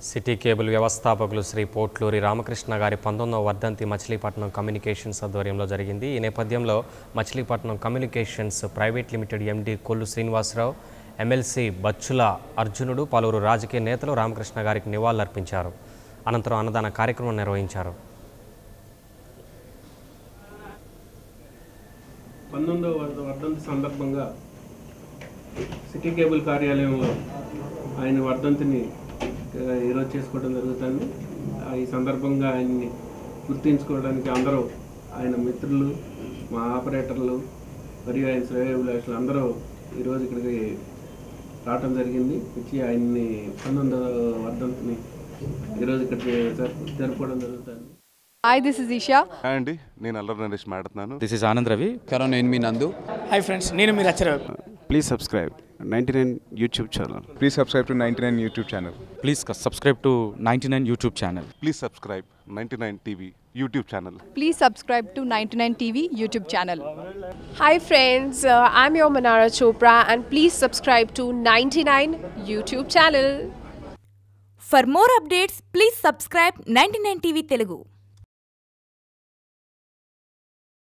City cable వ్యవస్థాపకులు శ్రీ పోట్లూరి రామకృష్ణ గారి పంతొమ్మిదవ వర్ధంతి మచిలీపట్నం కమ్యూనికేషన్స్ ఆధ్వర్యంలో జరిగింది ఈ నేపథ్యంలో Machilipatnam Communications Private Limited M D Kollu Srinivasarao M L C Bachula Arjunudu పలువురు రాజకీయ నేతలు రామకృష్ణ గారికి నివాళులర్పించారు అనంతరం అన్నదాన కార్యక్రమం నిర్వహించారు పంతొమ్మిదవ వర్ధ వర్ధంతి సందర్భంగా సిటీ కేబుల్ కార్యాలయంలో ఆయన వర్ధంతిని ఆ, ఈరోజు చేసుకోవడం జరుగుతుంది ఆ, ఈ సందర్భంగా ఆయన్ని గుర్తించుకోవడానికి అందరూ ఆయన మిత్రులు మా ఆపరేటర్లు మరియు ఆయన శ్రేయోభిలాషులు అందరూ ఈరోజు ఇక్కడికి రావటం జరిగింది వచ్చి ఆయన్ని పంతొమ్మిదవ వర్ధంతిని ఈరోజు ఇక్కడికి జరుపు- జరుపుకోవడం జరుగుతుంది Hi, this is Isha. Hi అండి నేను అల్లరి నరేష్ మాట్లాడుతున్నాను this is Anand Ravi corona నేను మీ నందు హాయ్ ఫ్రెండ్స్ నేను మీరు Accharao please subscribe ninety nine YouTube channel Please subscribe to 99 YouTube channel. Please subscribe to ninety nine YouTube channel please subscribe ninety nine TV YouTube channel Please subscribe to 99 TV YouTube channel. Hi friends, uh, I'm your Manara Chopra and please subscribe to 99 YouTube channel. For more updates, please subscribe 99 TV Telugu.